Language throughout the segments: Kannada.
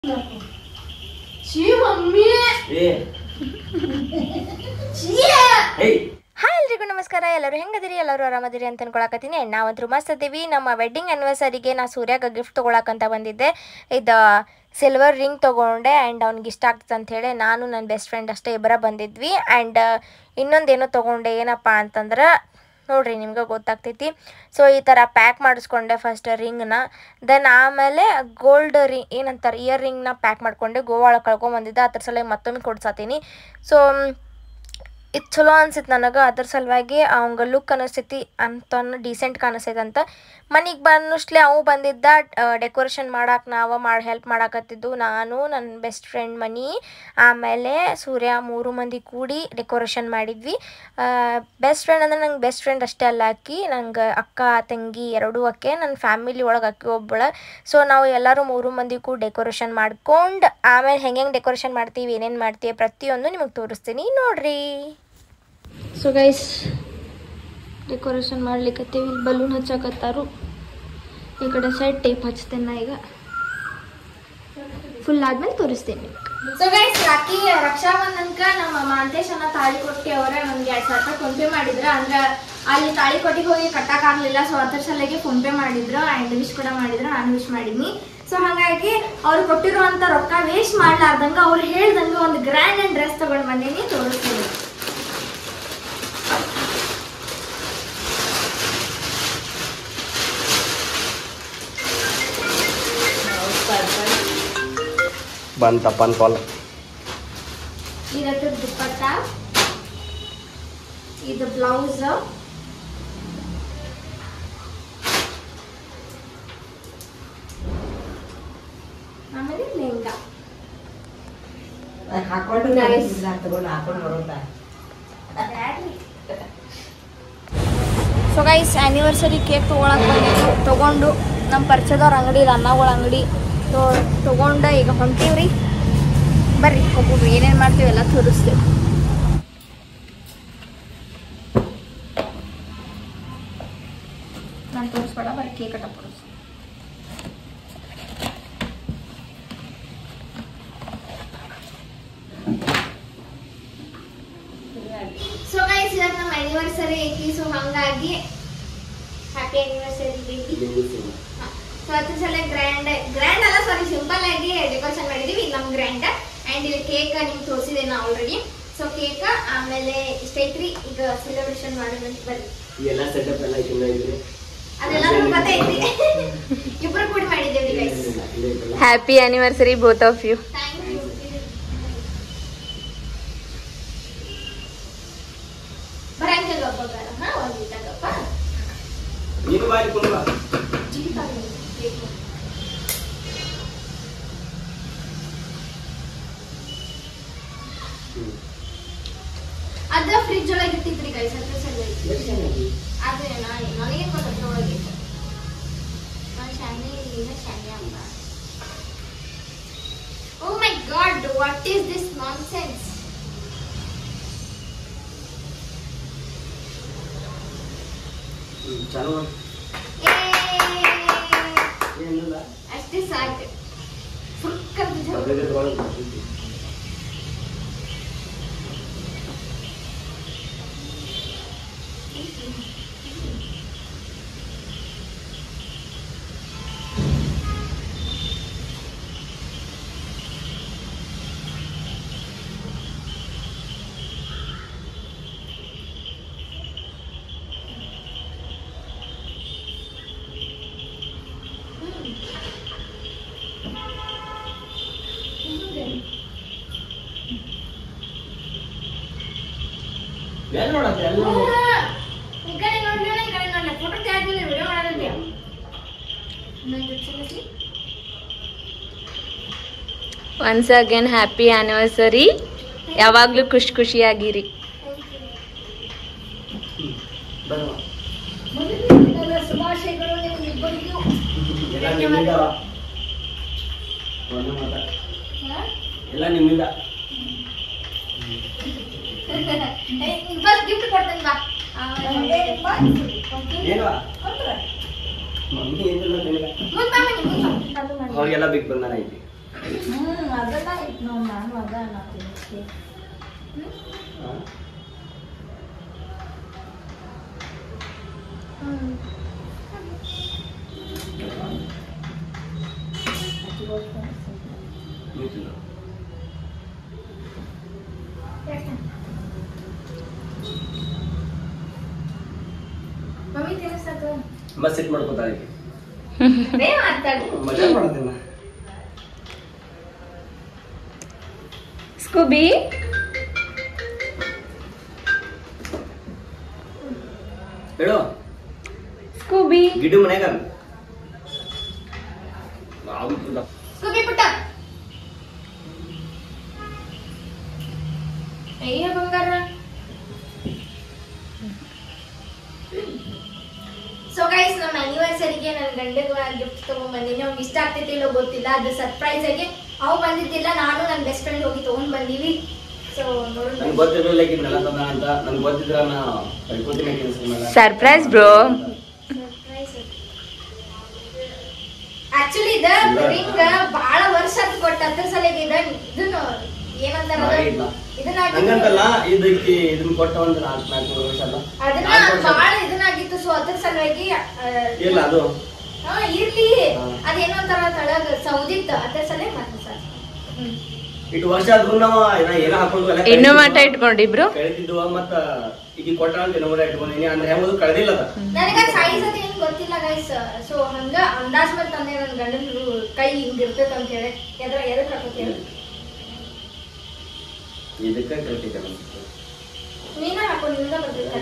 ಛೀ ಮಮ್ಮಿ ಏ ಛೀ ಏಯ್ ಹಾಯ್ ಎಲ್ರಿಗೂ ನಮಸ್ಕಾರ ಎಲ್ಲರೂ ಹೆಂಗದಿರಿ ಎಲ್ಲರೂ ಆರಾಮದಿರಿ ಅಂತ ಅನ್ಕೊಳಕತ್ತೀನಿ ಆ್ಯಂಡ್ ನಾವಂತೂ ಮಸ್ತ್ ಅದೀವಿ ನಮ್ಮ ವೆಡ್ಡಿಂಗ್ ಆ್ಯನಿವರ್ಸರಿಗೆ ನಾ ಸೂರ್ಯಾಗ ಗಿಫ್ಟ್ ತೊಗೊಳಕಂತ ಬಂದಿದ್ದೆ ಇದು ಸಿಲ್ವರ್ ರಿಂಗ್ ತೊಗೊಂಡೆ ಆ್ಯಂಡ್ ಅವ್ನಿಗೆ ಇಷ್ಟ ಆಗ್ತದೆ ಅಂಥೇಳಿ ನಾನು ನನ್ನ ಬೆಸ್ಟ್ ಫ್ರೆಂಡ್ ಅಷ್ಟೇ ಇಬ್ಬರ ಬಂದಿದ್ವಿ ಆ್ಯಂಡ್ ಇನ್ನೊಂದೇನೋ ತೊಗೊಂಡೆ ಏನಪ್ಪ ಅಂತಂದ್ರೆ ನೋಡ್ರಿ ನಿಮ್ಗೆ ಗೊತ್ತಾಗ್ತೈತಿ ಸೊ ಈ ಥರ ಪ್ಯಾಕ್ ಮಾಡಿಸ್ಕೊಂಡೆ ಫಸ್ಟ್ ರಿಂಗ್ನ ದೆನ್ ಆಮೇಲೆ ಗೋಲ್ಡ್ ರಿ ಏನಂತಾರೆ ಇಯರ್ ರಿಂಗ್ನ ಪ್ಯಾಕ್ ಮಾಡ್ಕೊಂಡೆ ಗೋವಾ ಒಳಗೆ ಕಳ್ಕೊಂಬಂದಿದ್ದೆ ಅದ್ರ ಸಲ ಮತ್ತೊಮ್ಮೆ ಕೊಡ್ಸತ್ತೀನಿ ಸೊ ಇದು ಚಲೋ ಅನ್ಸಿತ್ತು ನನಗೆ ಅದ್ರ ಸಲುವಾಗಿ ಅವಂಗ ಲುಕ್ ಅನಿಸ್ತೈತಿ ಅಂತ ಡೀಸೆಂಟ್ ಕಾಣಿಸ್ತೈತೆ ಅಂತ ಮನೆಗೆ ಬಂದಷ್ಟಲೆ ಅವು ಬಂದಿದ್ದ ಡೆಕೋರೇಷನ್ ಮಾಡಕ್ಕೆ ನಾವು ಮಾಡಿ ಹೆಲ್ಪ್ ಮಾಡಾಕತ್ತಿದ್ದು ನಾನು ನನ್ನ ಬೆಸ್ಟ್ ಫ್ರೆಂಡ್ ಮನಿ ಆಮೇಲೆ ಸೂರ್ಯ ಮೂರು ಮಂದಿ ಕೂಡಿ ಡೆಕೋರೇಷನ್ ಮಾಡಿದ್ವಿ ಬೆಸ್ಟ್ ಫ್ರೆಂಡ್ ಅಂದ್ರೆ ನಂಗೆ ಬೆಸ್ಟ್ ಫ್ರೆಂಡ್ ಅಷ್ಟೇ ಅಲ್ಲ ಅಕ್ಕಿ ನಂಗೆ ಅಕ್ಕ ತಂಗಿ ಎರಡೂ ಅಕ್ಕೆ ನನ್ನ ಫ್ಯಾಮಿಲಿ ಒಳಗೆ ಅಕ್ಕಿ ಒಬ್ಬಳ ಸೊ ನಾವು ಎಲ್ಲರೂ ಮೂರು ಮಂದಿ ಕೂಡ ಡೆಕೋರೇಷನ್ ಮಾಡ್ಕೊಂಡು ಆಮೇಲೆ ಹೆಂಗೆ ಹೆಂಗೆ ಡೆಕೋರೇಷನ್ ಮಾಡ್ತೀವಿ ಏನೇನು ಮಾಡ್ತೀವಿ ಪ್ರತಿಯೊಂದು ನಿಮಗೆ ತೋರಿಸ್ತೀನಿ ನೋಡ್ರಿ ಸೊ ಗೈಸ್ ಡೆಕೋರೇಷನ್ ಮಾಡ್ಲಿಕ್ಕತ್ತೀವಿ ಇಲ್ಲಿ ಬಲೂನ್ ಹಚ್ಚಾಕತ್ತಾರು ಈ ಕಡೆ ಸೈಡ್ ಟೇಪ್ ಹಚ್ತೇನೆ ನಾ ಈಗ ಫುಲ್ ಆದ್ಮೇಲೆ ತೋರಿಸ್ತೇನೆ ನಿಮ್ಗೆ ಸೊ ಗೈಸ್ ರಾಖಿ ರಕ್ಷಾ ಬಂಧನ್ಕ ನಮ್ಮ ಮಾಂತೇಶ್ ಅನ್ನ ತಾಳಿ ಕೊಟ್ಟಿ ಅವರ ನಮ್ಗೆ ಎರಡ್ ಸಾವಿರ ರೂಪಾಯಿ ಫೋನ್ ಪೇ ಮಾಡಿದ್ರ ಅಂದ್ರ ಅಲ್ಲಿ ತಾಳಿ ಕೊಟ್ಟಿಗೆ ಹೋಗಿ ಕಟ್ಟಕ್ ಆಗ್ಲಿಲ್ಲ ಸೊ ಅದ್ರ ಸಲಗೆ ಫೋನ್ ಪೇ ಮಾಡಿದ್ರು ಅಂಡ್ ವಿಶ್ ಕೂಡ ಮಾಡಿದ್ರು ನಾನು ವಿಶ್ ಮಾಡಿದ್ನಿ ಸೊ ಹಾಗಾಗಿ ಅವ್ರು ಕೊಟ್ಟಿರುವಂತ ರೊಕ್ಕ ವೇಸ್ಟ್ ಮಾಡ್ಲಾರ್ದಂಗ ಅವ್ರು ಹೇಳ್ದಂಗ ಒಂದು ಗ್ರ್ಯಾಂಡ್ ಅಂಡ್ ಡ್ರೆಸ್ ತಗೊಂಡ್ ಬಂದೀನಿ ತೋರಿಸ್ತೀನಿ ಬಂತಪ್ಪ ಅನ್ಕೊಲ್ಲ ಇದಕ್ಕೆ ದುಪ್ಪಟ್ಟ ಇದು ಬ್ಲೌಸ್ ಆಮೇಲೆ ಲೆಹಂಗಾ ಹಾಕೊಂಡು Nice. ತಗೊಂಡು ಹಾಕೊಂಡು ಬರೋದ ಸೊ ಗೈಸ್ ಆ್ಯನಿವರ್ಸರಿ ಕೇಕ್ ತೊಗೊಳಕ್ಕೆ ಬಂದಿದ್ದು ತೊಗೊಂಡು ನಮ್ಮ ಪರಿಚಯದವ್ರ ಅಂಗಡಿ ಅನ್ನಗಳ ಅಂಗಡಿ ಸೊ ತೊಗೊಂಡು ಈಗ ಹೊಂಟೀವ್ರಿ ಬರ್ರಿ ಹೋಗ್ಬಿಡ್ರಿ ಏನೇನು ಮಾಡ್ತೀವಿ ಎಲ್ಲ ತೋರಿಸ್ತೀವಿ ನಾನು ತೋರಿಸ್ಬೇಡ ಬರೀ ಕೇಕ್ ಕಟ್ಟ ತೋರಿಸ್ ಸೊ ಗೈಸ್ ಇವತ್ತು ನಮ್ಮ ಆನಿವರ್ಸರಿ ಐತಿ ಸೊ ಹಂಗಾಗಿ ಹ್ಯಾಪಿ ಆನಿವರ್ಸರಿ ಬೇಬಿ ಸೊ ಅದ್ರ ಸಲ ಗ್ರ್ಯಾಂಡ್ ಗ್ರ್ಯಾಂಡ್ ಅಲ್ಲ ಸಾರಿ ಸಿಂಪಲ್ ಆಗಿ ಡೆಕೋರೇಷನ್ ಮಾಡಿದೀವಿ ಇದು ನಮ್ ಗ್ರ್ಯಾಂಡ್ ಅಂಡ್ ಇಲ್ಲಿ ಕೇಕ್ ನಿಮ್ಗೆ ತೋರಿಸಿದೆ ನಾ ಆಲ್ರೆಡಿ ಸೊ ಕೇಕ್ ಆಮೇಲೆ ಇಷ್ಟೈತ್ರಿ ಈಗ ಸೆಲೆಬ್ರೇಷನ್ ಮಾಡೋಣ ಅಂತ ಬರ್ರಿ ಎಲ್ಲ ಸೆಟಪ್ ಎಲ್ಲ ಐತಿಲ್ಲ ಇದ್ರೆ ಅದೆಲ್ಲ ನಮ್ಗೆ ಗೊತ್ತೈತಿ ಇಬ್ರು ಕೂಡಿ ಮಾಡಿದ್ದೇವ್ರಿ guys happy anniversary both of you thank you ಬರಂಗ ಗಪ್ಪ ಬೇಡ ಹಾ ಒಂದ್ ಗೀತ ಗಪ್ಪ ನೀನು ಬಾರಿ ಕುಂಡ್ರ ಜೀವಿತ ಬೇಕು ಅದ ಫ್ರಿಜ್ ಒಳಗೆ ಇಟ್ಟಿದ್ರಿ ಗೈಸ್ ಅದ್ರ ಸಲುವಾಗಿ ಅದೇ ನಾನು ನನಗೆ ಗೊತ್ತ ಒಳಗೆ ನಾನು ಶಾನೆ ಈಗ ಶಾನೆ ಅಲ್ಲ oh my god what is this nonsense ಚಲೋ ಏ ಏನಿಲ್ಲ ಅಷ್ಟೇ ಸಾಕು ಫುಕ್ಕರ್ ಅದ್ರಲ್ಲಿ ತಗೊಳಕ್ ಎಲ್ಲಿ ನೋಡತ್ತೆ ಎಲ್ಲಿ ನೋಡು ಈ ಕಡೆ ನೋಡ್ಲಿಲ್ಲ ಈ ಕಡೆ ನೋಡ್ಲಿಲ್ಲ ಫೋಟೋ ತೆಗ್ದಿಲ್ಲ ವಿಡಿಯೋ ಮಾಡೋದಿಲ್ಲ ಇನ್ನೊಂದು ಸಲ ಒನ್ಸ್ ಅಗೇನ್ ಹ್ಯಾಪಿ ಆ್ಯನಿವರ್ಸರಿ ಯಾವಾಗಲೂ ಖುಷಿ ಖುಷಿಯಾಗಿರಿ ಬರುವ ಮೊದಲಿನಿಂದಲೂ ಶುಭಾಶಯಗಳು ನಿಮ್ಮಿಬ್ಬರಿಗೂ ಎಲ್ಲ ನಿಮ್ಮಿಂದ ಒಂದು ಮಾತ ಎಲ್ಲ ನಿಮ್ಮಿಂದ ಬಸ್ ಗಿಫ್ಟ್ ಕೊಡ್ತೇನೆ ಬಾ ಏನು ಮಮ್ಮಿ ಏನಿಲ್ಲ ನಿನಗೆ ಮುಂದೆ ಬಾ ಮನೆ ಮುಂದೆ ಬಾ. ಅವ್ರಿಗೆಲ್ಲ ಬಿಗ್ ಬಂಧನ ಐತಿ ಹ್ಮ್ ಅದನ್ನ ಇಟ್ಟು ನೋಡ್ ನಾನು ಅದ ಅನ್ನತ್ತೀನಿ ಹಾ? ಹ್ಮ್ ನೀವ್ ತಿನ್ನು. ಮಮ್ಮಿ ತಿನ್ನಿಸ್ತಾತು ಮಸ್ತ್ ಸಿಟ್ ಮಾಡ್ಕೊತಾಳೆ ಈಕಿ. ಅದೇ ಮಾತಾಡು ಮಜಾ ಮಾಡೋದಿಲ್ಲ ಸ್ಕೂಬಿ ಹೇಳು ಸ್ಕೂಬಿ ಗಿಡ ಮನ್ಯಾಗ ನಾವು ತಿಂದ- ಸ್ಕೂಬಿ ಪುಟ್ಟ ಅಯ್ಯ ಬಂಗಾರ ಸೊ ಗೈಸ್ ನಮ್ಮ ಆನಿವರ್ಸರಿಗೆ ನನ್ನ ಗಂಡಗ ಗಿಫ್ಟ್ ತಗೊಂಡ್ ಬಂದಿನಿ ಅವ್ನಿಗೆ ಇಷ್ಟ ಆಗ್ತೈತಿ ಇಲ್ಲೋ ಗೊತ್ತಿಲ್ಲ ಅದು ಸರ್ಪ್ರೈಸ್ ಆಗಿ ಅವ್ ಬಂದಿದ್ದಿಲ್ಲ ನಾನು ನನ್ನ ಬೆಸ್ಟ್ ಫ್ರೆಂಡ್ ಹೋಗಿ ತಗೊಂಡ್ ಬಂದೀವಿ ಸೊ ನೋಡೋಣ ನನ್ಗೆ ಗೊತ್ತಿರಲಿಲ್ಲ ಈಕಿ ನೆಲ ತಂದ ಅಂತ ನನ್ಗೆ ಗೊತ್ತಿದ್ರ ನಾ ಕಳ್ಕೊತೀನಿ ಆಕಿನ ಮೇಲೆ. Surprise, bro. ಆಕ್ಚುಲಿ ಇದ ರಿಂಗ್ ಬಾಳ ವರ್ಷ ಆತ್ ಕೊಟ್ಟ ಅದ್ರ ಸಲಗೆ ಇದ ಇದನ್ನ ಏನಂತಾರ ಅದ? ಮಾಡಿ ಇದ್ನ. ಇದನ್ನ ಹಂಗಂತಲ್ಲ ಇದಕ್ಕೆ ಇದನ್ನ ಕೊಟ್ಟ ಒಂದು ನಾಲ್ಕು ನಾಲ್ಕು ವರ್ಷ ಅಲ್ಲ ಅದನ್ನ ನಾಲ್ಕು ವರ್ಷ ಬಾಳ ಇದನ್ನಾಗಿತ್ತು ಸೊ ಅದ್ರ ಸಲುವಾಗಿ ಆ, ಇಲ್ಲ ಅದು ಹಾ ಇರ್ಲಿ ಹಾ. ಅದೇನೋ ಒಂಥರ ತಳಗ ಸೌದಿತ್ತು ಅದ್ರ ಸಲುವಾಗಿ ಮತ್ತೆ ಸರ್ ಹ್ಮ್ ಇಟ್ಟು ವರ್ಷ ಆದ್ರೂ ನಾವು ಏನ ಏನೋ ಹಾಕೊಂಡು ಎಲ್ಲ ಇನ್ನೂ ಮಠ ಕಳಿತಿದ್ವು. ಇಟ್ಕೊಂಡಿಬ್ರು ಕಳಿತಿದ್ವು ಮತ್ತ ಈಗ ಕೊಟ್ಟ ಅಂತ ಇನ್ನೊಬ್ಬರ ಇಟ್ಕೊಂಡಿನಿ ಅಂದ್ರೆ ಹೆಂಗದು ಕಳೆದಿಲ್ಲ ಅದ ನನಗ ಸೈಜ್ ಅದ ಏನ್ ಗೊತ್ತಿಲ್ಲ ಗೈಸ್ ಸೊ ಹಂಗ ಅಂದಾಜ್ ಮೇಲೆ ತಂದೆ ನನ್ ಗಂಡನ ಕೈ ಹಿಂಗ್ ಇರ್ತೈತೆ ಅಂತ ಹೇಳಿ ಎದ್ರ ಎದಕ್ ಹಾಕೋತೀವಿ ಇದಕ್ಕೆ ಕಳ್ತಿದ್ದೆ ನಾನು. ನೀನ ಹಾಕೋ ನಿಮ್ದ ಬರ್ತೈತೆ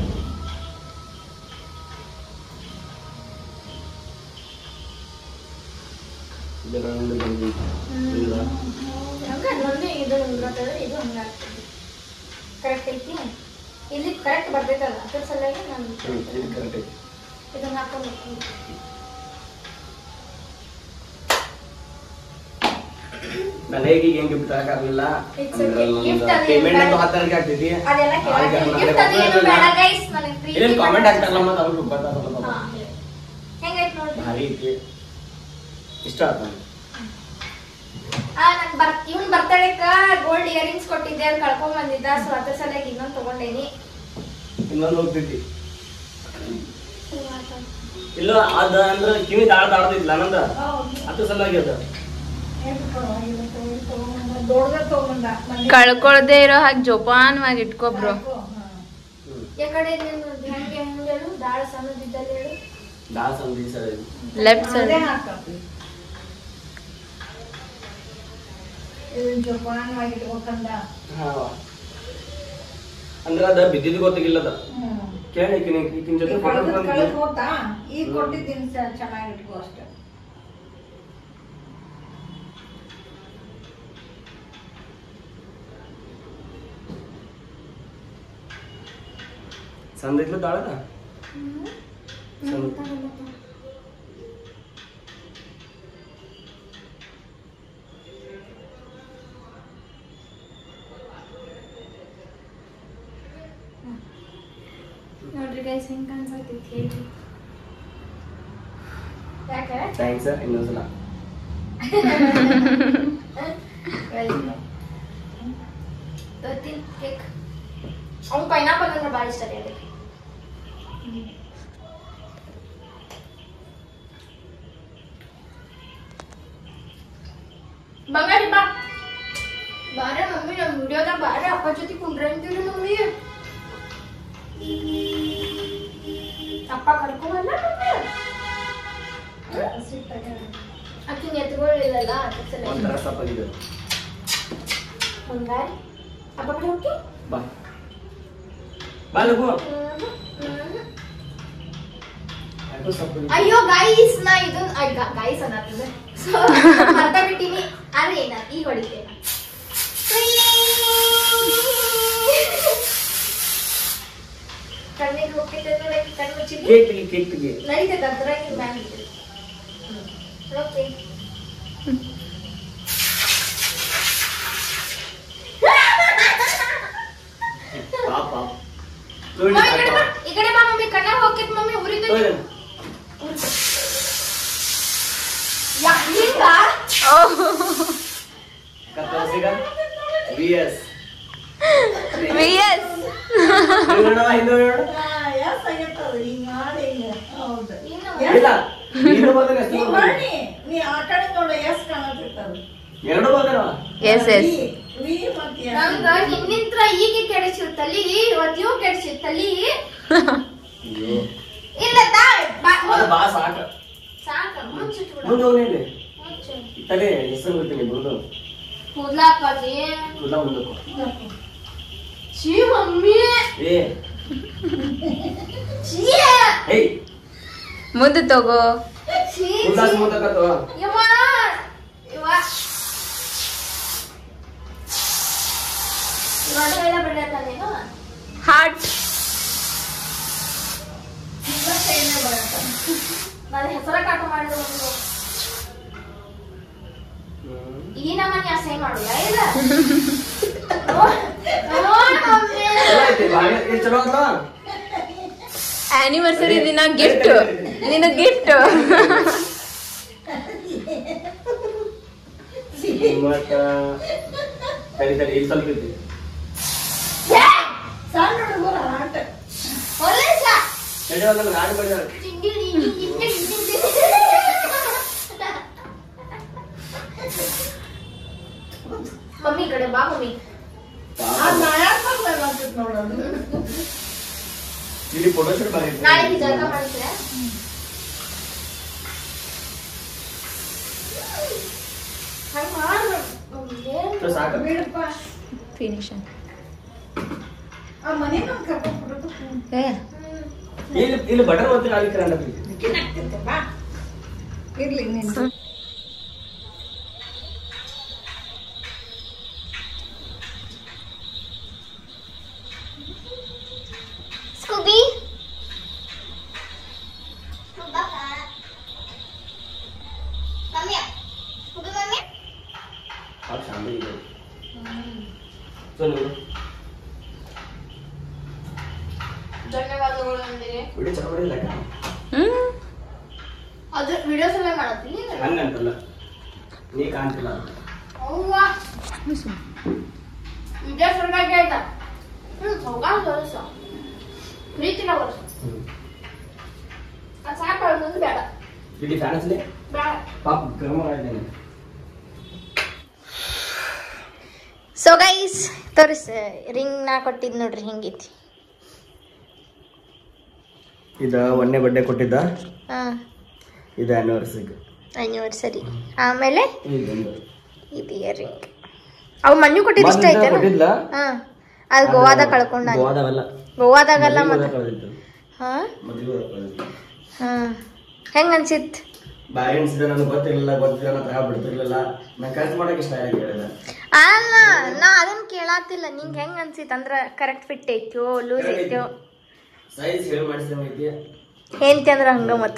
ಇದೆಲ್ಲ ಒಂದು ಬಂದಿತ್ತು. ಇಲ್ಲ. ಹಂಗ ಒಂದೇ ಇದು ಬರ್ತದೆ ಇದು ಹಂಗ ಕರೆಕ್ಟ್ ಐತಿ ಇಲ್ಲಿ ಕರೆಕ್ಟ್ ಬರ್ತೈತಲ್ಲ ಅದ್ರ ಸಲುವಾಗಿ ನಾನು ಹ್ಮ್, ಇದು correct ಐತಿ. ಇದನ್ನ ಹಾಕೊಂಡು ನಾನು ಹೇಗೆ ಏನ್ ಗಿಫ್ಟ್ ಹಾಕಾಗಲಿಲ್ಲ It's okay. Gift ಅದೇನ್ ಪೇಮೆಂಟ್ ಬೇಡ. ಅಂತೂ ಹತ್ತು ತಾರೀಕು ಆಗ್ತೈತಿ ಅದೆಲ್ಲ ಕೇಳಕ್ಕೆ gift ಅದು ಏನು ಬೇಡ ಗೈಸ್ ನನಗೆ ಪ್ರೀತಿ ಏನ್ ಕಾಮೆಂಟ್ ಮಾಡಿ- ಆಗ್ತಾರಲ್ಲ ಮತ್ತೆ ಅವ್ರಿಗೆ ಗೊತ್ತಾಗಲ್ಲ ಹಾ, ಹೇಳಿ. ಹೆಂಗೈತ್ ನೋಡ್ರಿ ಭಾರಿ ಐತಿ ಇಷ್ಟ ಆಯ್ತು ನನಗೆ ಆ ನನ್ ಬರ್ ಇವ್ನ್ ಬರ್ತಡೇಕ ಗೋಲ್ಡ್ ಇಯರಿಂಗ್ಸ್ ಕೊಟ್ಟಿದ್ದೆ ಅದು ಕಳ್ಕೊಂಡ್ ಬಂದಿದ್ದ ಸೊ ಅದ್ರ ಸಲುವಾಗಿ ಇನ್ನೊಂದ್ ತಗೊಂಡೇನಿ ಇನ್ನೊಂದು ಹೋಗ್ತೈತಿ ಇಲ್ಲ ಅದ ಅಂದ್ರ ಕಿವಿ ದಾಳ ದಾಡ್ತೈತಿಲ್ಲ ನಂದ ಅದ್ರ ಸಲುವಾಗಿ ಅದ ದೊಡ್ಡದ ತಗೊಂಡ ಕಳ್ಕೊಳ್ದೆ ಇರೋ ಹಾಗೆ ಜೋಪಾನವಾಗಿ ಇಟ್ಕೋ ಬ್ರೋ ಹ್ಮ್ ಯಾಕಡೆ ನಿಂದು ಹೆಂಗೆ ಹೆಂಗೆ ಹೇಳು ದಾಳ ಸಣ್ಣದಿದ್ದಲ್ಲಿ ಹೇಳು ದಾಳ ಸಂದಿ ಸರ್ ಲೆಫ್ಟ್ ಸೈಡ್ ಹಾ ಅಂದ್ರ ಅದ ಬಿದ್ದಿದ್ದು ಗೊತ್ತಾಗಿಲ್ಲ ಅದ ಕೇಳಿ ಈಕಿನ ಈಕಿನ ಜೊತೆ ಫೋಟೋ ಈಗ ಕೊಟ್ಟಿದ್ದೀನಿ ಸರ್ ಚೆನ್ನಾಗಿ ಇಟ್ಕೋ ಅಷ್ಟೇ ಸಂದಿದ್ಲು ದಾಳದ ಸಂದ್- ನೋಡ್ರಿ ಗೈಸ್ ಹೆಂಗ್ ಕಾಣಿಸತೈತಿ ಹೇಳಿ ಯಾಕೆ ಥ್ಯಾಂಕ್ಸ್ ಇನ್ನೊಂದ್ಸಲ ತರ್ತೀನ್ ಕೇಕ್ ಅವ್ನು ಪೈನಾಪಲ್ ಅಂದ್ರೆ ಭಾಳ ಇಷ್ಟ ರೀ ಅದಕ್ಕೆ ಬಂಗಾರಿ ಬಾ ಬಾರೆ ಮಮ್ಮಿ ನಮ್ಮ ವಿಡಿಯೋದಾಗ ಬಾರೆ ಅಪ್ಪ ಜೊತೆ ಕುಂಡ್ರೆ ಅಂತೀರಿ ಮಮ್ಮಿ ಅಪ್ಪ ಕರ್ಕೊಂಬಲ್ಲ ಅಕ್ಕಿನ ಎತ್ಕೊಳ್ಳಿಲ್ಲಲ್ಲ ಅದಕ್ಕೆ ಸಲ ಒಂಥರ ಸಪ್ಪಾಗಿದೆ ಬಂಗಾರಿ ಅಪ್ಪ ಕಡೆ ಹೋಗಿ ಬಾ ಬಾ ಲಘು ಯಾಕೋ ಸಪ್ಪಾಗಿದೆ. ಅಯ್ಯೋ ಗೈಸ್ ನಾ ಇದು ಗೈಸ್ ಅನ್ನತ್ತದೆ ಸೊ ಮರ್ತ ಬಿಟ್ಟಿನಿ ಆದ್ರೆ ಏನ ಈಗ ಹೊಡಿತೇನೆ ಕಣ್ಣಿಗೆ ಹೋಗ್ತೈತೆ ನೋಡಿ ಕಣ್ಣು ಮುಚ್ಚಿದ್ವಿ ಕೇಕ್ ತೆಗಿ ಕೇಕ್ ತೆಗಿ ನಡೀತೈತೆ ಅದ್ರಾಗ ಮ್ಯಾಲ ಓಕೆ ಪಾಪ ನೋಡಿ ಮಮ್ಮಿ ಈ ಕಡೆ ಬಾ ಈ ಕಡೆ ಬಾ ಮಮ್ಮಿ ಕಣ್ಣಾಗ ಹೋಗ್ತೈತೆ ಮಮ್ಮಿ ಉರಿದ ನೋಡಿ. ಯಾಕಿಂದ ಈಗ ವಿ ಎಸ್ ವಿ ಎಸ್ ಹಿಂದೂ ಹೇಳು ಎಸ್ ಆಗತ್ತದ ಹಿಂಗ್ ಮಾಡಿ ಹಿಂಗ ಹೌದು ಇಲ್ಲ ಹಿಂದೂ ಬರ್ತಾನೆ ಹೆಸರು ಹಿಂಗ್ ಬರ್ತಾನೆ. ಮಾಡಿ ನೀ ಆ ಕಡೆ ನೋಡ ಎಸ್ ಕಾಣತಿರ್ತದ ಎರಡು ಬರ್ತಾನ ಎಸ್ ಎಸ್ ವಿ ಮತ್ತೆ S. ನಂಗ ನಿನ್ನಿಂತ್ರ ಈಗ ಕೆಡಿಸಿರ್ತಲ್ಲಿ ಇವತ್ತು ಇವ್ ಕೆಡಿಸಿರ್ತಲ್ಲಿ ಅಯ್ಯೋ ಇಲ್ಲ ತಾ ಬಾ- ಅದು ಬಾ ಸಾಕ ಸಾಕ ಮುಚ್ಚಿಟ್ಬಿಡ ಮುಂದೆ ಹೋಗಿ ಇಲ್ಲಿ ಮುಚ್ಚು ತಲೆ ಹೆಸರು ಬಿಡ್ತೀನಿ ಮುಂದೆ ಕೂದ್ಲಾಪಾಜಿ ಕೂದಲ ಮುಂದಕ್ಕೆ ಛೀ ಮಮ್ಮಿ ಏ ಛೀ ಏಯ್ ಮುಂದೆ ತಗೋ ಛೀ ಕೂದಲ ಮುಂದಕ್ಕತ್ತು ಯವ್ವ ಯವ್ವ ನೋಡಲ್ಲ ಬಿಡತ್ತ ನೀನು ಹಾರ್ಟ್ ಇವತ್ತೇ ಏನೇ ಬರತ್ತ. ನಾನು ಹೆಸರ ಕಾಟ ಮಾಡಿದ ಒಂದು ಈ ನಮ್ಮನೆ ಅಸಹ್ಯ ಮಾಡುದ ಇಲ್ಲ ನೋಡ್- ನೋಡ್ ಮಮ್ಮಿ. ಚಲೋ ಐತಿ ಬಾಳೆ ಏ ಚಲೋ ಅಲ್ಲ ಆನಿವರ್ಸರಿ ದಿನ ಗಿಫ್ಟ್ ನಿನ್ನ ಗಿಫ್ಟ್ ಮತ್ತ ತಡಿ ತಡಿ ಇಲ್ಲಿ ಸ್ವಲ್ಪ ಐತಿ ಏ, ಸಣ್ಣ ಹುಡುಗರ ಆಟ ಹೊಲಸ. ತಡಿ ಒಂದಲ್ಲ ನಾಡು ಬಡಿದಾಳ ಟಿಂಡಿ ಟಿಂಡಿ ಟಿಂಡಿ ಟಿಂಡಿ. ಮಮ್ಮಿ ಈ ಕಡೆ ಬಾ ಮಮ್ಮಿ ಆ ನಾಯಕ್ ಬರ್ಲಿಲ್ಲ ಅಂತಿತ್ ನೋಡೋದು ಇಲ್ಲಿ ಫೋಟೋ ಶೂಟ್ ನಾಳೆ ಜಳಕ ಮಾಡಿದ್ರೆ ಹಂಗ ಮಾಡ್ಬೇಕು ಸಾಕ ಬಿಡಪ್ಪ ಫಿನಿಶ್ ಆ ಮನೆ ನಮ್ ಕರ್ಕೊಂಡ್ ಬಿಡೋದು ಇಲ್ಲಿ ಇಲ್ಲಿ ಬಟನ್ ಒತ್ತಿ ಅಲ್ಲಿ ಕರೆಂಟ್ ಆಗ್ತೈತಿ ಕಿನ್ನಾಗ್ತೈತೆ ಬಾ ಇರ್ಲಿ ನಿನ್ ಸ್ಕೂಬಿ ಮಮ್ಮಿ ಸ್ಕೂಬಿ ಮಮ್ಮಿ ಆ ಶಾಂತಿ ಇದೆ ಸೊ ನೋಡು ಧನ್ಯವಾದಗಳು ಅಂದಿರಿ ವಿಡಿಯೋ ಚಲೋ ಮಾಡಿಲ್ಲ ಹ್ಮ್ ಅದು ವಿಡಿಯೋಸ್ ಎಲ್ಲ ಮಾಡತ್ತೀನಿ ಹಂಗಂತಲ್ಲ ನೀ ಕಾಣ್ತಿಲ್ಲ ಅವ್ವ ವಿಡಿಯೋಸ್ ಹೊರಗಾಗಿ ಆಯ್ತಾ ಹ್ಮ್ ಹೋಗಾಕ ವರ್ಷ ಪ್ರೀತಿನ ವರ್ಷ ಅದು ಸಾಕು ಮುಂದೆ ಬೇಡ ಇಲ್ಲಿ ಫ್ಯಾನ್ ಹಚ್ಚಲಿ ಬೇಡ ಪಾಪ ಗರಮ ಮಾಡಿದ್ದೇನೆ ಸೊ ಗೈಸ್ ತೋರಿಸ್ ರಿಂಗ್ ನಾ ಕೊಟ್ಟಿದ್ ನೋಡ್ರಿ ಹಿಂಗೈತಿ ಇದ ಒಂದನೇ ಬಡ್ಡೆ ಕೊಟ್ಟಿದ್ದ ಹಾ ಇದು ಆನಿವರ್ಸರಿಗೆ ಆನಿವರ್ಸರಿ ಆಮೇಲೆ ಇದೊಂದು ಇದು ಇಯರಿಂಗ್ ಅವು ಮಣ್ಣು ಕೊಟ್ಟಿದ್ದು ಇಷ್ಟ ಐತೆ ಕೊಟ್ಟಿದ್ಲ ಹಾ ಅದು ಗೋವಾದಾಗ ಕಳ್ಕೊಂಡ ಗೋವಾದವೆಲ್ಲ ಗೋವಾದಾಗಲ್ಲ ಮದ್ವೆ ಮತ್ತೆ ಹೋದಾಗ ಕಳ್ದಿತ್ತು. ಹಾ ಮದ್ವೆ ಹೋದಾಗ ಕಳ್ದಿತ್ತು. ಹಾ ಹೆಂಗ್ ಅನ್ಸಿತ್ ಬಾರಿ ಅನ್ಸಿದೆ ನನಗೆ ಗೊತ್ತಿರಲಿಲ್ಲ ಗೊತ್ತಿಲ್ಲ ಅಂತ ಬಿಡ್ತಿರ್ಲಿಲ್ಲ ನಾ ಖರ್ಚು ಮಾಡಕ್ ಇಷ್ಟ ಆಗಿ ಹೇಳಿದ ಅಲ್ಲ ನಾ ಅದನ್ನ ಕೇಳಾತಿಲ್ಲ ನಿಂಗೆ ಹೆಂಗ್ ಅನ್ಸಿತ್ ಅಂದ್ರ ಕರೆಕ್ಟ್ ಫಿಟ್ ಐತ್ಯೋ ಲೂಸ್ ಐತ್ಯೋ ಸೈಜ್ ಹೇಳಿ ಮಾಡಿಸಿದ ಐತಿ ಹೆಂತಿ ಅಂದ್ರ ಹಂಗ ಮತ್ತ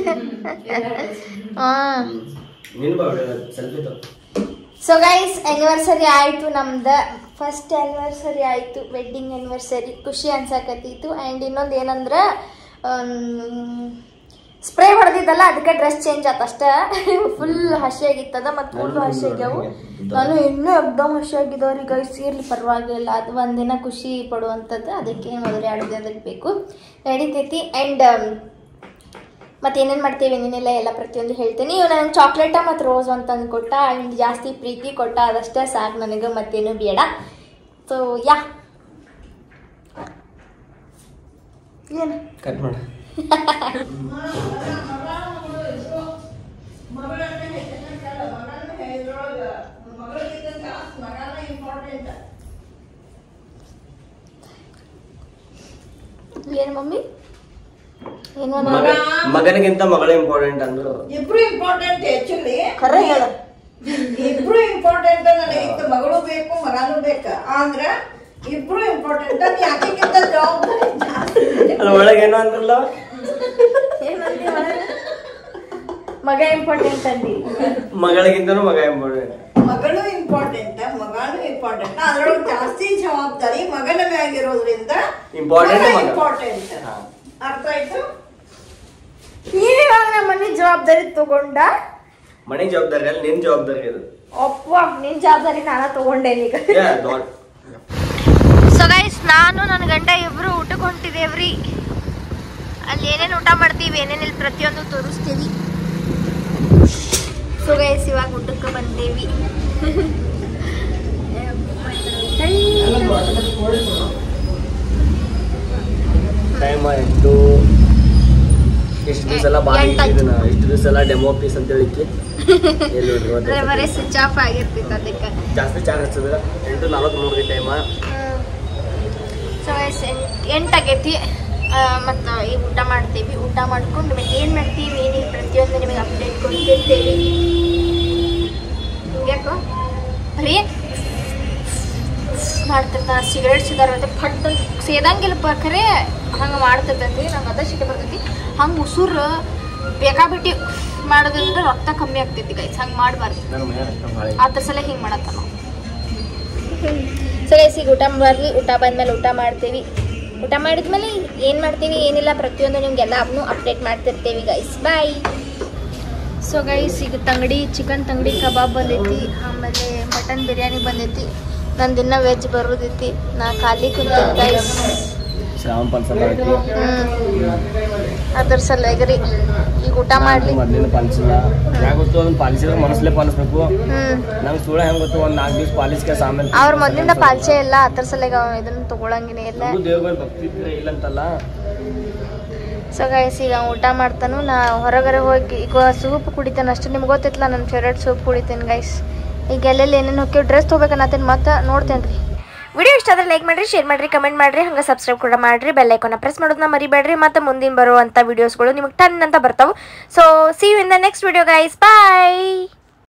ಹಾ ನಿನ್ ಬಾ ಸೆಲ್ಫಿ ತಗೋ ಸೊ ಗೈಸ್ ಆನಿವರ್ಸರಿ ಆಯ್ತು ನಮ್ದು ಫಸ್ಟ್ ಆನಿವರ್ಸರಿ ಆಯ್ತು ವೆಡ್ಡಿಂಗ್ ಆನಿವರ್ಸರಿ ಖುಷಿ ಅನ್ಸಕತ್ತಿತ್ತು ಆ್ಯಂಡ್ ಇನ್ನೊಂದು ಏನಂದ್ರೆ ಸ್ಪ್ರೇ ಹೊಡೆದಿದ್ದಲ್ಲ ಅದಕ್ಕೆ ಡ್ರೆಸ್ ಚೇಂಜ್ ಆತ ಅಷ್ಟ ಫುಲ್ ಹಸಿಯಾಗಿತ್ತದ ಮತ್ತು ಕೂದಲು ಹಸಿಯಾಗ್ಯಾವು ನಾನು ಇನ್ನೂ ಎಕ್ದಮ್ ಹಸಿಯಾಗಿದ್ದವ್ರಿ ಗೈಸ್ ಇರ್ಲಿ ಪರವಾಗಿಲ್ಲ ಅದು ಒಂದಿನ ಖುಷಿ ಪಡುವಂಥದ್ದು ಅದಕ್ಕೆ ಮೊದಲು ಎರಡು ದಿನದಲ್ಲಿ ಬೇಕು ನಡೀತೈತಿ ಆ್ಯಂಡ್ ಮತ್ತೆ ಏನೇನು ಮಾಡ್ತೀವಿ ಏನೇನಿಲ್ಲ ಎಲ್ಲ ಪ್ರತಿಯೊಂದು ಹೇಳ್ತೀನಿ ಇವ್ ನನಗೆ ಚಾಕ್ಲೇಟ ಮತ್ತು ರೋಸ್ ಅಂತಂದು ಕೊಟ್ಟ ಆ್ಯಂಡ್ ಜಾಸ್ತಿ ಪ್ರೀತಿ ಕೊಟ್ಟ ಅದಷ್ಟೇ ಸಾಕು ನನಗೆ ಮತ್ತೇನು ಬೇಡ ಸೊ ಯಾ ಏನು ಕಟ್ ಮಾಡ ಏನು ಮಮ್ಮಿ ಏನು ಮಗ ಮಗನಿಗಿಂತ ಮಗಳ ಇಂಪಾರ್ಟೆಂಟ್ ಅಂದ್ರು ಇಬ್ರು ಇಂಪಾರ್ಟೆಂಟ್ ಆಕ್ಚುಲಿ ಖರೆ ಹೇಳ ಇಬ್ರು ಇಂಪಾರ್ಟೆಂಟ್ ನನಗೆ ಇದ್ದ ಮಗಳು ಬೇಕು ಮಗನೂ ಬೇಕು ಆದ್ರ ಇಬ್ರು ಇಂಪಾರ್ಟೆಂಟ್ ಯಾಕಿಂತ ಜವಾಬ್ದಾರಿ ಜಾಸ್ತಿ ಅದ್ರ ಒಳಗೆ ಏನೋ ಅಂದ್ರಲ್ಲ ಏನಂದಿ ಒಳಗೆ? ಮಗ ಇಂಪಾರ್ಟೆಂಟ್ ಅಂದಿ ಮಗಳಿಗಿಂತನೂ ಮಗ ಇಂಪಾರ್ಟೆಂಟ್ ಮಗಳು ಇಂಪಾರ್ಟೆಂಟ್ ಮಗನೂ ಇಂಪಾರ್ಟೆಂಟ್ ಅದ್ರೊಳಗೆ ಜಾಸ್ತಿ ಜವಾಬ್ದಾರಿ ಮಗನ ಮ್ಯಾಗಿರೋದ್ರಿಂದ Important ಮಗ. ಇಂಪಾರ್ಟೆಂಟ್ ಹಾ. ಅರ್ಥ ಆಯ್ತು ನೀನಿವಾಗ ನಮ್ಮ ಮನೆ ಜವಾಬ್ದಾರಿ ತಗೊಂಡ ಮನೆ ಜವಾಬ್ದಾರಿ ಅಲ್ಲಿ ನಿನ್ ಜವಾಬ್ದಾರಿ ಅದು ಅಪ್ಪ ನಿನ್ ಜವಾಬ್ದಾರಿ ನಾನ ತಗೊಂಡೇನಿ ಈಗ ಏ ದೊಡ್ಡ ಸೊ ಗೈಸ್ ನಾನು ನನ್ನ ಗಂಡ ಇಬ್ರು ಊಟಕ್ಕೆ ಹೊಂಟಿದೇವ್ರಿ ಅಲ್ಲಿ ಏನೇನು ಊಟ ಮಾಡ್ತೀವಿ ಏನೇನಿಲ್ಲ ಪ್ರತಿಯೊಂದು ತೋರಿಸ್ತೀವಿ ಸೊ ಗೈಸ್ ಇವಾಗ ಊಟಕ್ಕೆ ಬಂದೇವಿ ಟೈಮ್ ಆಯ್ತು ಇಷ್ಟು ದಿವಸ ಎಲ್ಲ ಬಾರಿ ಎಂಟಾಯ್ತು. ಇದನ್ನ ಇಷ್ಟು ದಿವಸ ಎಲ್ಲ ಡೆಮೋ ಪೀಸ್ ಅಂತ ಹೇಳಿಕ್ಕೆ ಎಲ್ಲಿ ನೋಡ್ರಿ ಇವತ್ತು ಅಂದ್ರೆ ಬರೀ ಸ್ವಿಚ್ ಆಫ್ ಆಗಿರ್ತಿತ್ತು ಅದಕ್ಕೆ ಜಾಸ್ತಿ ಚಾರ್ಜ್ ಹಚ್ಚದ ಎಂಟು ನಲವತ್ತ್ಮೂರು ಟೈಮ್ ಸೊ ಗೈಸ್ ಎಂಟಾಗೈತಿ ಮತ್ತು ಈಗ ಊಟ ಮಾಡ್ತೀವಿ ಊಟ ಮಾಡ್ಕೊಂಡು ಮತ್ತೆ ಏನು ಮಾಡ್ತೀವಿ ಏನಿಲ್ಲ ಪ್ರತಿಯೊಂದು ನಿಮಗೆ ಅಪ್ಡೇಟ್ ಕೊಡ್ತಿರ್ತೇವೆ ಯಾಕೋ ಬರೀ ಮಾಡ್ತಿರ್ತಾನೆ ಸಿಗರೇಟ್ ಸಿದಾರತ್ತೆ ಫಟ್ ಅಂತ ಸೇದಂಗಿಲ್ಲ ಖರೆ ಹಂಗೆ ಮಾಡ್ತಿರ್ತೈತಿ ನಂಗೆ ಅದ ಸಿಟ್ಟು ಬರ್ತೈತಿ ಹಂಗೆ ಉಸುರು ಬೇಕಾಬಿಟ್ಟು ಮಾಡೋದ್ರಿಂದ ರಕ್ತ ಕಮ್ಮಿ ಆಗ್ತೈತಿ ಗೈಸ್ ಹಂಗೆ ಮಾಡಬಾರ್ದು ನನ್ನ ಮನೆಯಾಗ ಅಷ್ಟ ಭಾಳ ಅದ್ರ ಸಲ ಹಿಂಗೆ ಮಾಡತ್ತ ನಾವು ಸೊ ಗೈಸ್ ಈಗ ಊಟ ಮಾಡ್ವಿ ಊಟ ಬಂದ್ಮೇಲೆ ಊಟ ಮಾಡ್ತೀವಿ ಊಟ ಮಾಡಿದ್ಮೇಲೆ ಏನು ಮಾಡ್ತೀವಿ ಏನಿಲ್ಲ ಪ್ರತಿಯೊಂದು ನಿಮ್ಗೆಲ್ಲ ಅದನ್ನು ಅಪ್ಡೇಟ್ ಮಾಡ್ತಿರ್ತೀವಿ ಗೈಸ್ ಬಾಯ್ ಸೊ ಗೈಸ್ ಈಗ ತಂಗಡಿ ಚಿಕನ್ ತಂಗಡಿ ಕಬಾಬ್ ಬಂದೈತಿ ಆಮೇಲೆ ಮಟನ್ ಬಿರಿಯಾನಿ ಬಂದೈತಿ ನಂದು ಇನ್ನೂ ವೆಜ್ ಬರೋದೈತಿ ನಾ ಖಾಲಿ ಕುಂತೀನಿ ಗೈಸ್ ಶ್ರಾವಣ ಪನ್ಸಲ್ ಐತಿ ಅದ್ರ ಸಲುವಾಗಿ ರೀ ಈಗ ಊಟ ಮಾಡಲಿ ಮೊದ್ಲಿನ ಪಾಲಿಸಿಲ್ಲ ಯಾಕೆ ಗೊತ್ತು ಅದನ್ನ ಪಾಲಿಸಿದ್ರೆ ಮನಸ್ಸಲ್ಲೇ ಪಾಲಿಸ್ಬೇಕು ಹ್ಞೂ ನಂಗೆ ಸುಳ್ಳ ಹೆಂಗ್ ಗೊತ್ತು ಒಂದು ನಾಲ್ಕು ದಿವಸ ಪಾಲಿಸ್ಕೆ ಆಮೇಲೆ ಅವ್ರ ಮೊದಲಿಂದ ಪಾಲ್ಚೆ ಇಲ್ಲ ಅದ್ರ ಸಲುವಾಗಿ ಅವ ಇದನ್ನ ತಗೊಳಂಗಿನೇ ಇಲ್ಲ ನಮಗೂ ದೇವ್ರ ಮೇಲೆ ಭಕ್ತಿ ಇದ್ರೆ ಇಲ್ಲ ಸೊ ಗೈಸ್ ಈಗ ಊಟ ಮಾಡ್ತಾನು ನಾ ಹೊರಗಡೆ ಹೋಗಿ ಈಗ ಸೂಪ್ ಕುಡಿತೇನೆ ಅಷ್ಟೇ ನಿಮ್ಗೆ ಗೊತ್ತಿತ್ತಲ್ಲ ನನ್ನ ಫೇವ್ರೇಟ್ ಸೂಪ್ ಕುಡಿತೇನೆ ಗೈಸ್ ಈಗ ಎಲ್ಲೆಲ್ಲಿ ಏನೇನು ಹೋಗಿ ಡ್ರೆಸ್ ತೊಗೋಬೇಕನ್ನತ್ತೇನೆ ಮತ್ತೆ ನೋಡ್ತೇನೆ ರೀ ವಿಡಿಯೋ ಇಷ್ಟ ಆದ್ರೆ ಲೈಕ್ ಮಾಡಿರಿ ಶೇರ್ ಮಾಡಿರಿ ಕಮೆಂಟ್ ಮಾಡಿರಿ ಹಂಗೆ ಸಬ್ಸ್ಕ್ರೈಬ್ ಕೂಡ ಮಾಡಿರಿ ಬೆಲ್ ಐಕಾನ ಪ್ರೆಸ್ ಮಾಡೋದನ್ನ ಮರಿಬೇಡ್ರಿ ಮತ್ತೆ ಮುಂದಿನ ಬರುವಂಥ ವಿಡಿಯೋಸ್ಗಳು ನಿಮಗೆ ಟನ್ ಅಂತ ಬರ್ತಾವೆ so see you in the next video guys bye